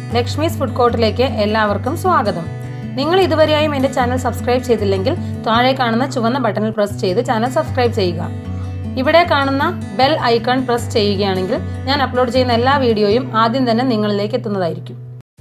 Lakshmi's food കോർട്ടിലേക്ക് എല്ലാവർക്കും സ്വാഗതം നിങ്ങൾ ഇതുവരെയായും എൻ്റെ ചാനൽ സബ്സ്ക്രൈബ് ചെയ്തില്ലെങ്കിൽ താഴെ കാണുന്ന ചുവന്ന ബട്ടണിൽ പ്രസ് ചെയ്ത് ചാനൽ സബ്സ്ക്രൈബ് ചെയ്യുക ഇവിടെ കാണുന്ന ബെൽ ഐക്കൺ പ്രസ് ചെയ്യുകയാണെങ്കിൽ ഞാൻ അപ്ലോഡ് ചെയ്യുന്ന എല്ലാ വീഡിയോയും ആദ്യം തന്നെ നിങ്ങളിലേക്ക് എത്തുന്നതായിരിക്കും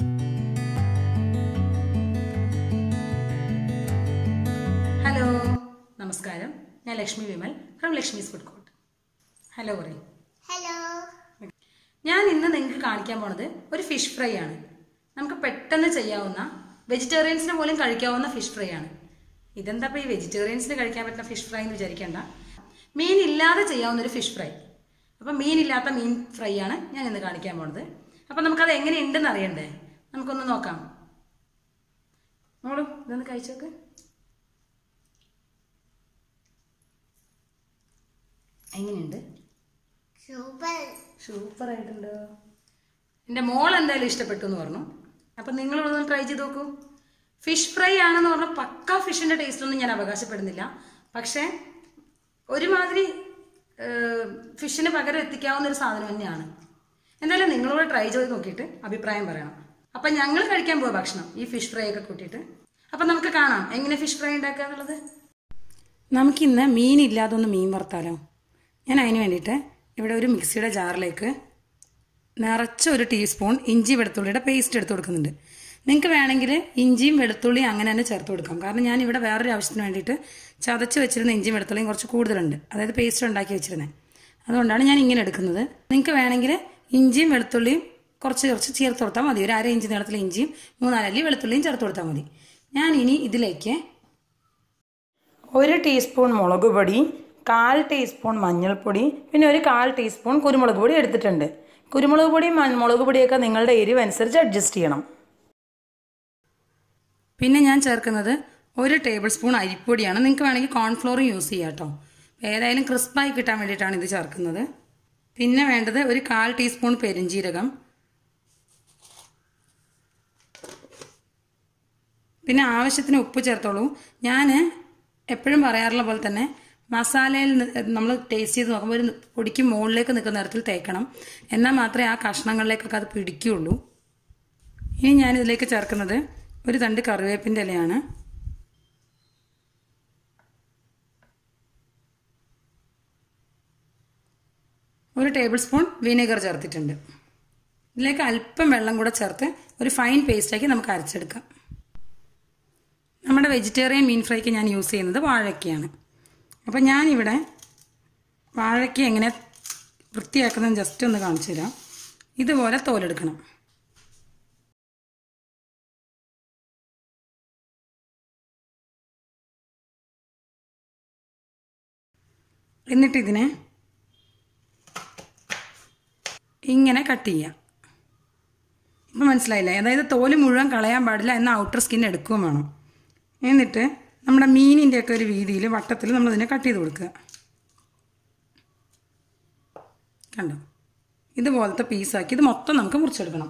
ഹലോ നമസ്കാരം ഞാൻ Lakshmi Vimal from Lakshmi's food court hello പറയും ഹലോ ഞാൻ ഇന്ന് നിങ്ങൾക്ക് കാണിക്കാൻ പോണത് ഒരു ഫിഷ് ഫ്രൈ ആണ് നമുക്ക് പെട്ടെന്ന് ചെയ്യാവുന്ന വെജിറ്റേറിയൻസിന് പോലും കഴിക്കാവുന്ന ഫിഷ് ഫ്രൈ ആണ് ഇതെന്താ ഈ വെജിറ്റേറിയൻസിന് കഴിക്കാൻ പറ്റുന്ന ഫിഷ് ഫ്രൈ എന്ന് വിചാരിക്കേണ്ട മീൻ ഇല്ലാതെ ചെയ്യാവുന്ന ഒരു ഫിഷ് ഫ്രൈ അപ്പം മീനില്ലാത്ത മീൻ ഫ്രൈ ആണ് ഞാൻ ഇന്ന് കാണിക്കാൻ പോണത് അപ്പം നമുക്കത് എങ്ങനെയുണ്ടെന്ന് അറിയണ്ടേ നമുക്കൊന്ന് നോക്കാം മോളും ഇതൊന്ന് കഴിച്ചോക്ക് എങ്ങനെയുണ്ട് സൂപ്പർ സൂപ്പർ ആയിട്ടുണ്ടോ എൻ്റെ മോൾ എന്തായാലും ഇഷ്ടപ്പെട്ടു എന്ന് പറഞ്ഞു അപ്പം നിങ്ങളൊന്ന് ട്രൈ ചെയ്ത് നോക്കൂ ഫിഷ് ഫ്രൈ ആണെന്ന് പറഞ്ഞാൽ പക്ക ഫിഷിൻ്റെ ടേസ്റ്റ് ഒന്നും ഞാൻ അവകാശപ്പെടുന്നില്ല പക്ഷേ ഒരുമാതിരി ഫിഷിന് പകരം എത്തിക്കാവുന്ന ഒരു സാധനം തന്നെയാണ് എന്തായാലും നിങ്ങളോട് ട്രൈ ചെയ്ത് നോക്കിയിട്ട് അഭിപ്രായം പറയണം അപ്പം ഞങ്ങൾ കഴിക്കാൻ പോവാ ഭക്ഷണം ഈ ഫിഷ് ഫ്രൈ ഒക്കെ കൂട്ടിയിട്ട് അപ്പം നമുക്ക് കാണാം എങ്ങനെ ഫിഷ് ഫ്രൈ ഉണ്ടാക്കുക എന്നുള്ളത് നമുക്കിന്ന് മീനില്ലാതെ ഒന്ന് മീൻ വറുത്താലോ ഞാൻ അതിന് വേണ്ടിയിട്ട് ഇവിടെ ഒരു മിക്സിയുടെ ജാറിലേക്ക് നിറച്ച ഒരു ടീസ്പൂൺ ഇഞ്ചി വെളുത്തുള്ളിയുടെ പേസ്റ്റ് എടുത്ത് കൊടുക്കുന്നുണ്ട് നിങ്ങൾക്ക് വേണമെങ്കിൽ ഇഞ്ചിയും വെളുത്തുള്ളിയും അങ്ങനെ തന്നെ ചേർത്ത് കൊടുക്കാം കാരണം ഞാൻ ഇവിടെ വേറൊരു ആവശ്യത്തിന് വേണ്ടിയിട്ട് ചതച്ച് വെച്ചിരുന്ന ഇഞ്ചിയും വെളുത്തുള്ളിയും കുറച്ച് കൂടുതലുണ്ട് അതായത് പേസ്റ്റ് ഉണ്ടാക്കി വെച്ചിരുന്നത് അതുകൊണ്ടാണ് ഞാൻ ഇങ്ങനെ എടുക്കുന്നത് നിങ്ങൾക്ക് വേണമെങ്കിൽ ഇഞ്ചിയും വെളുത്തുള്ളിയും കുറച്ച് കുറച്ച് ചേർത്ത് കൊടുത്താൽ മതി ഒരു അര ഇഞ്ച് നീളത്തിൽ ഇഞ്ചിയും മൂന്നാലല്ലി വെളുത്തുള്ളിയും ചേർത്ത് കൊടുത്താൽ മതി ഞാൻ ഇനി ഇതിലേക്ക് ഒരു ടീസ്പൂൺ മുളക് പൊടി കാൽ ടീസ്പൂൺ മഞ്ഞൾപ്പൊടി പിന്നെ ഒരു കാൽ ടീസ്പൂൺ കുരുമുളക് പൊടി എടുത്തിട്ടുണ്ട് കുരുമുളക് പൊടിയും മ- മുളക് പൊടിയൊക്കെ നിങ്ങളുടെ എരിവ് അനുസരിച്ച് അഡ്ജസ്റ്റ് ചെയ്യണം പിന്നെ ഞാൻ ചേർക്കുന്നത് ഒരു ടേബിൾ സ്പൂൺ അരിപ്പൊടിയാണ് നിങ്ങൾക്ക് വേണമെങ്കിൽ കോൺഫ്ലോറും യൂസ് ചെയ്യാം കേട്ടോ ഏതായാലും ക്രിസ്പായി കിട്ടാൻ വേണ്ടിയിട്ടാണ് ഇത് ചേർക്കുന്നത് പിന്നെ വേണ്ടത് ഒരു കാൽ ടീസ്പൂൺ പെരിഞ്ജീരകം പിന്നെ ആവശ്യത്തിന് ഉപ്പ് ചേർത്തോളൂ ഞാൻ എപ്പോഴും പറയാറുള്ള പോലെ തന്നെ മസാലയിൽ നമ്മൾ ടേസ്റ്റ് ചെയ്ത് നോക്കുമ്പോൾ ഒരു പൊടിക്ക് മുകളിലേക്ക് നിൽക്കുന്ന തരത്തിൽ തേക്കണം എന്നാൽ മാത്രമേ ആ കഷ്ണങ്ങളിലേക്കൊക്കെ അത് പിടിക്കുകയുള്ളൂ ഇനി ഞാൻ ഇതിലേക്ക് ചേർക്കുന്നത് ഒരു തണ്ട് കറിവേപ്പിൻ്റെ ഇലയാണ് ഒരു ടേബിൾ സ്പൂൺ വിനെഗർ ചേർത്തിട്ടുണ്ട് ഇതിലേക്ക് അല്പം വെള്ളം കൂടെ ചേർത്ത് ഒരു ഫൈൻ പേസ്റ്റാക്കി നമുക്ക് അരച്ചെടുക്കാം നമ്മുടെ വെജിറ്റേറിയൻ മീൻ ഫ്രൈക്ക് ഞാൻ യൂസ് ചെയ്യുന്നത് വാഴയ്ക്കയാണ് അപ്പോൾ ഞാനിവിടെ വാഴയ്ക്ക എങ്ങനെ വൃത്തിയാക്കുന്നത് ജസ്റ്റ് ഒന്ന് കാണിച്ചു തരാം ഇതുപോലെ തോലെടുക്കണം എന്നിട്ട് ഇതിനെ ഇങ്ങനെ കട്ട് ചെയ്യാം ഇപ്പം മനസ്സിലായില്ലേ അതായത് തോല് മുഴുവൻ കളയാൻ പാടില്ല എന്നാൽ ഔട്ടർ സ്കിൻ എടുക്കുകയും വേണം എന്നിട്ട് നമ്മുടെ മീനിൻ്റെ ഒക്കെ ഒരു വീതിയിൽ വട്ടത്തിൽ നമ്മളിതിനെ കട്ട് ചെയ്ത് കൊടുക്കുക കണ്ടോ ഇതുപോലത്തെ പീസാക്കി ഇത് മൊത്തം നമുക്ക് മുറിച്ചെടുക്കണം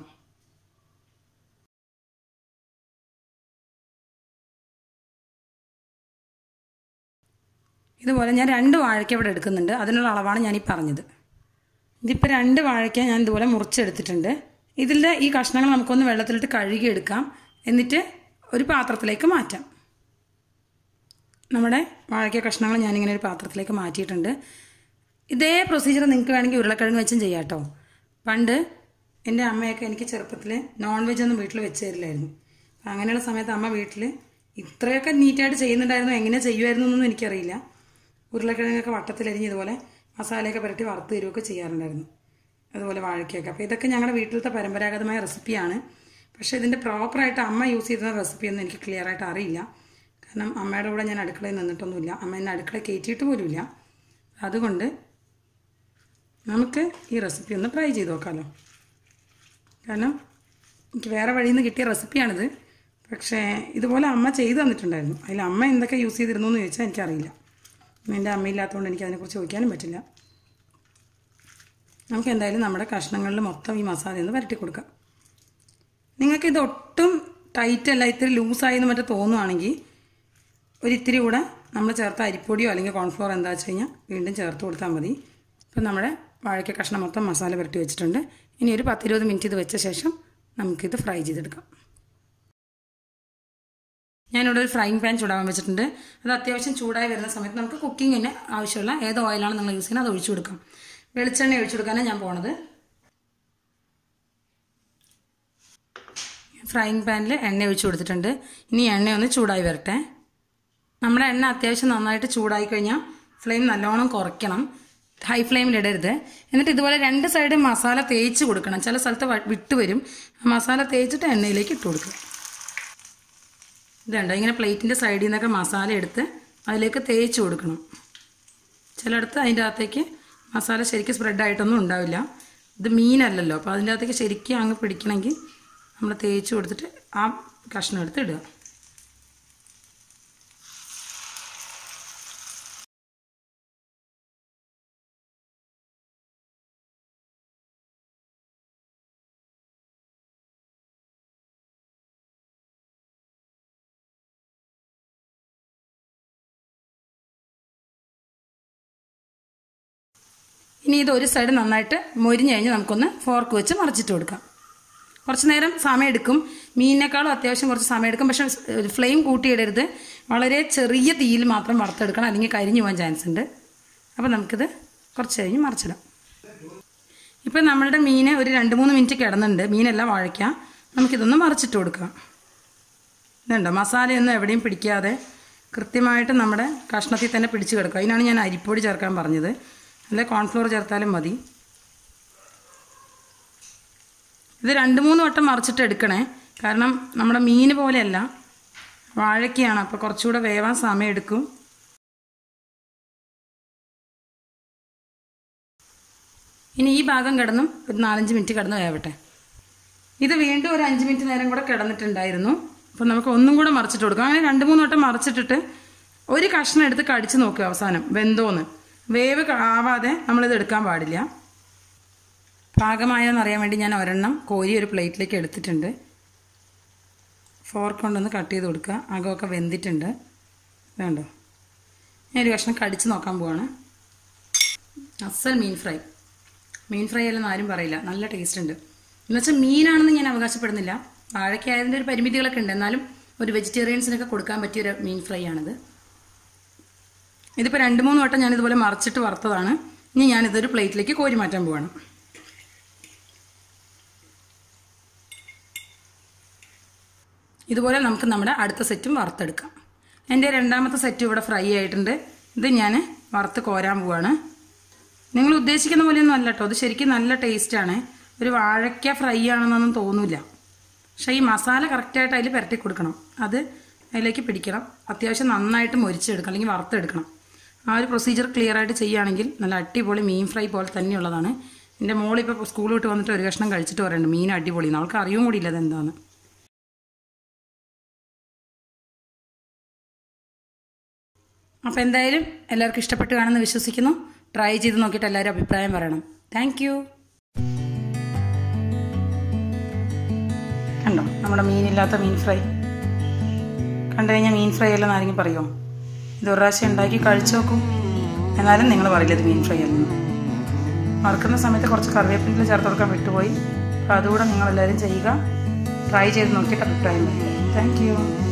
ഇതുപോലെ ഞാൻ രണ്ട് വാഴയ്ക്ക ഇവിടെ എടുക്കുന്നുണ്ട് അതിനുള്ള അളവാണ് ഞാൻ ഈ പറഞ്ഞത് ഇതിപ്പോൾ രണ്ട് വാഴയ്ക്ക ഞാൻ ഇതുപോലെ മുറിച്ചെടുത്തിട്ടുണ്ട് ഇതിൻ്റെ ഈ കഷ്ണങ്ങൾ നമുക്കൊന്ന് വെള്ളത്തിലിട്ട് കഴുകിയെടുക്കാം എന്നിട്ട് ഒരു പാത്രത്തിലേക്ക് മാറ്റാം നമ്മുടെ വാഴയ്ക്ക കഷ്ണങ്ങൾ ഞാനിങ്ങനെ ഒരു പാത്രത്തിലേക്ക് മാറ്റിയിട്ടുണ്ട് ഇതേ പ്രൊസീജിയർ നിങ്ങൾക്ക് വേണമെങ്കിൽ ഉരുളക്കിഴങ്ങ് വെച്ചും ചെയ്യാം കേട്ടോ പണ്ട് എൻ്റെ അമ്മയൊക്കെ എനിക്ക് ചെറുപ്പത്തിൽ നോൺ വെജ് ഒന്നും വീട്ടിൽ വെച്ച് തരില്ലായിരുന്നു അപ്പം അങ്ങനെയുള്ള സമയത്ത് അമ്മ വീട്ടിൽ ഇത്രയൊക്കെ നീറ്റായിട്ട് ചെയ്യുന്നുണ്ടായിരുന്നു എങ്ങനെ ചെയ്യുമായിരുന്നു എന്നൊന്നും എനിക്കറിയില്ല ഉരുളക്കിഴങ്ങൊക്കെ വട്ടത്തിലരിഞ്ഞ് ഇതുപോലെ മസാലയൊക്കെ പുരട്ടി വറുത്ത് തരുമൊക്കെ ചെയ്യാറുണ്ടായിരുന്നു അതുപോലെ വാഴയ്ക്കൊക്കെ അപ്പോൾ ഇതൊക്കെ ഞങ്ങളുടെ വീട്ടിലത്തെ പരമ്പരാഗതമായ റെസിപ്പിയാണ് പക്ഷേ ഇതിൻ്റെ പ്രോപ്പറായിട്ട് അമ്മ യൂസ് ചെയ്ത റെസിപ്പിയൊന്നും എനിക്ക് ക്ലിയർ ആയിട്ട് അറിയില്ല കാരണം അമ്മയുടെ കൂടെ ഞാൻ അടുക്കളയിൽ നിന്നിട്ടൊന്നുമില്ല അമ്മ എന്നെ അടുക്കള കയറ്റിയിട്ട് പോലുമില്ല അതുകൊണ്ട് നമുക്ക് ഈ റെസിപ്പി ഒന്ന് ട്രൈ ചെയ്ത് നോക്കാമല്ലോ കാരണം എനിക്ക് വേറെ വഴിയിൽ നിന്ന് കിട്ടിയ റെസിപ്പിയാണിത് പക്ഷേ ഇതുപോലെ അമ്മ ചെയ്തു തന്നിട്ടുണ്ടായിരുന്നു അതിൽ അമ്മ എന്തൊക്കെ യൂസ് ചെയ്തിരുന്നു എന്ന് ചോദിച്ചാൽ എനിക്കറിയില്ല എൻ്റെ അമ്മയില്ലാത്തതുകൊണ്ട് എനിക്ക് അതിനെക്കുറിച്ച് ചോദിക്കാനും പറ്റില്ല നമുക്ക് എന്തായാലും നമ്മുടെ കഷ്ണങ്ങളിൽ മൊത്തം ഈ മസാല ഒന്ന് വരട്ടി കൊടുക്കാം നിങ്ങൾക്ക് ഇത് ഒട്ടും ടൈറ്റ് അല്ല ഇത്തിരി ലൂസായി എന്ന് മറ്റേ തോന്നുവാണെങ്കിൽ ഒരു ഇത്തിരി കൂടെ നമ്മൾ ചേർത്ത അരിപ്പൊടിയോ അല്ലെങ്കിൽ കോൺഫ്ലോർ എന്താ വെച്ച് കഴിഞ്ഞാൽ വീണ്ടും ചേർത്ത് കൊടുത്താൽ മതി ഇപ്പം നമ്മുടെ വാഴയ്ക്ക കഷ്ണം മൊത്തം മസാല പുരട്ടി വെച്ചിട്ടുണ്ട് ഇനി ഒരു പത്തിരുപത് മിനിറ്റ് ഇത് വെച്ച ശേഷം നമുക്കിത് ഫ്രൈ ചെയ്തെടുക്കാം ഞാനിവിടെ ഒരു ഫ്രൈങ് പാൻ ചൂടാവാൻ വെച്ചിട്ടുണ്ട് അത് അത്യാവശ്യം ചൂടായി വരുന്ന സമയത്ത് നമുക്ക് കുക്കിങ്ങിന് ആവശ്യമുള്ള ഏത് ഓയിലാണ് നിങ്ങൾ യൂസ് ചെയ്യുന്നത് അത് ഒഴിച്ചു കൊടുക്കാം വെളിച്ചെണ്ണ ഒഴിച്ചു കൊടുക്കാനാണ് ഞാൻ പോണത് ഫ്രൈങ് പാനിൽ എണ്ണ ഒഴിച്ചു കൊടുത്തിട്ടുണ്ട് ഇനി എണ്ണ ഒന്ന് ചൂടായി വരട്ടെ നമ്മുടെ എണ്ണ അത്യാവശ്യം നന്നായിട്ട് ചൂടായി കഴിഞ്ഞാൽ ഫ്ലെയിം നല്ലോണം കുറയ്ക്കണം ഹൈ ഫ്ലെയിമിൽ ഇടരുത് എന്നിട്ട് ഇതുപോലെ രണ്ട് സൈഡും മസാല തേച്ച് കൊടുക്കണം ചില സ്ഥലത്ത് വ- വിട്ട് വരും ആ മസാല തേച്ചിട്ട് എണ്ണയിലേക്ക് ഇട്ട് കൊടുക്കുക ഇതുണ്ട് ഇങ്ങനെ പ്ലേറ്റിൻ്റെ സൈഡിൽ നിന്നൊക്കെ മസാല എടുത്ത് അതിലേക്ക് തേച്ച് കൊടുക്കണം ചിലയിടത്ത് അതിൻ്റെ അകത്തേക്ക് മസാല ശരിക്കും സ്പ്രെഡായിട്ടൊന്നും ഉണ്ടാവില്ല ഇത് മീനല്ലല്ലോ അപ്പോൾ അതിൻ്റെ അകത്തേക്ക് ശരിക്കും അങ്ങ് പിടിക്കണമെങ്കിൽ നമ്മൾ തേച്ച് കൊടുത്തിട്ട് ആ കഷ്ണം എടുത്ത് ഇടുക ഇനി ഇത് ഒരു സൈഡ് നന്നായിട്ട് മൊരിഞ്ഞ് കഴിഞ്ഞ് നമുക്കൊന്ന് ഫോർക്ക് വെച്ച് മറിച്ചിട്ട് കൊടുക്കാം കുറച്ച് നേരം സമയം എടുക്കും മീനിനേക്കാളും അത്യാവശ്യം കുറച്ച് സമയം എടുക്കും പക്ഷെ ഫ്ലെയിം കൂട്ടിയിടരുത് വളരെ ചെറിയ തീയിൽ മാത്രം വറുത്തെടുക്കണം അല്ലെങ്കിൽ കരിഞ്ഞു പോകാൻ ചാൻസ് ഉണ്ട് അപ്പോൾ നമുക്കിത് കുറച്ച് കഴിഞ്ഞ് മറിച്ചിടാം ഇപ്പം നമ്മളുടെ മീൻ ഒരു രണ്ട് മൂന്ന് മിനിറ്റ് കിടന്നുണ്ട് മീനെല്ലാം വഴയ്ക്കാം നമുക്കിതൊന്ന് മറിച്ചിട്ട് കൊടുക്കാം ഇതുണ്ടോ മസാലയൊന്നും എവിടെയും പിടിക്കാതെ കൃത്യമായിട്ട് നമ്മുടെ കഷ്ണത്തിൽ തന്നെ പിടിച്ച് കിടക്കും അതിനാണ് ഞാൻ അരിപ്പൊടി ചേർക്കാൻ പറഞ്ഞത് അല്ലെ കോൺഫ്ലോർ ചേർത്താലും മതി ഇത് രണ്ട് മൂന്ന് വട്ടം മറിച്ചിട്ട് എടുക്കണേ കാരണം നമ്മുടെ മീൻ പോലെയല്ല വാഴയ്ക്കാണ് അപ്പോൾ കുറച്ചുകൂടെ വേവാൻ സമയം എടുക്കും ഇനി ഈ ഭാഗം കിടന്നും ഒരു നാലഞ്ച് മിനിറ്റ് കിടന്ന് വേവട്ടെ ഇത് വീണ്ടും ഒരു അഞ്ച് മിനിറ്റ് നേരം കൂടെ കിടന്നിട്ടുണ്ടായിരുന്നു അപ്പം നമുക്ക് ഒന്നും കൂടെ മറിച്ചിട്ട് കൊടുക്കാം അങ്ങനെ രണ്ട് മൂന്ന് വട്ടം മറിച്ചിട്ടിട്ട് ഒരു കഷ്ണം എടുത്ത് കടിച്ച് നോക്കുക അവസാനം വെന്തോന്ന് വേവ് ക- ആവാതെ നമ്മളിത് എടുക്കാൻ പാടില്ല പാകമായെന്ന് അറിയാൻ വേണ്ടി ഞാൻ ഒരെണ്ണം കോരി ഒരു പ്ലേറ്റിലേക്ക് എടുത്തിട്ടുണ്ട് ഫോർക്ക് കൊണ്ടൊന്ന് കട്ട് ചെയ്ത് കൊടുക്കുക അകമൊക്കെ വെന്തിട്ടുണ്ട് വേണ്ടോ ഞാൻ ഒരു കഷ്ണം കടിച്ച് നോക്കാൻ പോവാണ് അസൽ മീൻ ഫ്രൈ മീൻ ഫ്രൈ അല്ലെന്ന് ആരും പറയില്ല നല്ല ടേസ്റ്റ് ഉണ്ട് എന്നുവെച്ചാൽ മീനാണെന്ന് ഞാൻ അവകാശപ്പെടുന്നില്ല വാഴയ്ക്കായതിൻ്റെ ഒരു പരിമിതികളൊക്കെ ഉണ്ട് എന്നാലും ഒരു വെജിറ്റേറിയൻസിനൊക്കെ കൊടുക്കാൻ പറ്റിയ ഒരു മീൻ ഫ്രൈ ആണിത് ഇതിപ്പോൾ രണ്ട് മൂന്ന് വട്ടം ഞാൻ ഇതുപോലെ മറിച്ചിട്ട് വറുത്തതാണ് ഇനി ഞാനിതൊരു പ്ലേറ്റിലേക്ക് കോരി മാറ്റാൻ പോവാണ് ഇതുപോലെ നമുക്ക് നമ്മുടെ അടുത്ത സെറ്റും വറുത്തെടുക്കാം എൻ്റെ രണ്ടാമത്തെ സെറ്റ് ഇവിടെ ഫ്രൈ ആയിട്ടുണ്ട് ഇത് ഞാൻ വറുത്ത് കോരാൻ പോവാണ് നിങ്ങൾ ഉദ്ദേശിക്കുന്ന പോലെയൊന്നും അല്ല കേട്ടോ അത് ശരിക്കും നല്ല ടേസ്റ്റാണ് ഒരു വാഴയ്ക്ക ഫ്രൈ ആണെന്നൊന്നും തോന്നില്ല പക്ഷേ ഈ മസാല കറക്റ്റായിട്ട് അതിൽ പുരട്ടി കൊടുക്കണം അത് അതിലേക്ക് പിടിക്കണം അത്യാവശ്യം നന്നായിട്ട് മൊരിച്ചെടുക്കണം അല്ലെങ്കിൽ വറുത്തെടുക്കണം ആ ഒരു പ്രൊസീജിയർ ക്ലിയർ ആയിട്ട് ചെയ്യുകയാണെങ്കിൽ നല്ല അടിപൊളി മീൻ ഫ്രൈ പോലെ തന്നെയുള്ളതാണ് എൻ്റെ മോളിപ്പോൾ സ്കൂൾ വിട്ട് വന്നിട്ട് ഒരു കഷ്ണം കഴിച്ചിട്ട് പറയുന്നുണ്ട് മീൻ അടിപൊളി അവൾക്ക് അറിയും കൂടിയില്ല അതെന്താന്ന് അപ്പോൾ എന്തായാലും എല്ലാവർക്കും ഇഷ്ടപ്പെട്ട് കാണുമെന്ന് വിശ്വസിക്കുന്നു ട്രൈ ചെയ്ത് നോക്കിയിട്ട് എല്ലാവരും അഭിപ്രായം പറയണം താങ്ക് യു കണ്ടോ നമ്മുടെ മീനില്ലാത്ത മീൻ ഫ്രൈ കണ്ടു കഴിഞ്ഞാൽ മീൻ ഫ്രൈ അല്ലെന്ന് ആരെങ്കിലും പറയുമോ ഇത് ഒരു പ്രാവശ്യം ഉണ്ടാക്കി കഴിച്ചു നോക്കൂ എന്നാലും നിങ്ങൾ പറയില്ല ഇത് മീൻ ഫ്രൈ അല്ലെന്ന് വറുക്കുന്ന സമയത്ത് കുറച്ച് കറിവേപ്പില ചേർത്ത് കൊടുക്കാൻ വിട്ടുപോയി അപ്പോൾ അതുകൂടെ നിങ്ങളെല്ലാവരും ചെയ്യുക ട്രൈ ചെയ്ത് നോക്കിയിട്ട് അഭിപ്രായം പറയുക താങ്ക് യു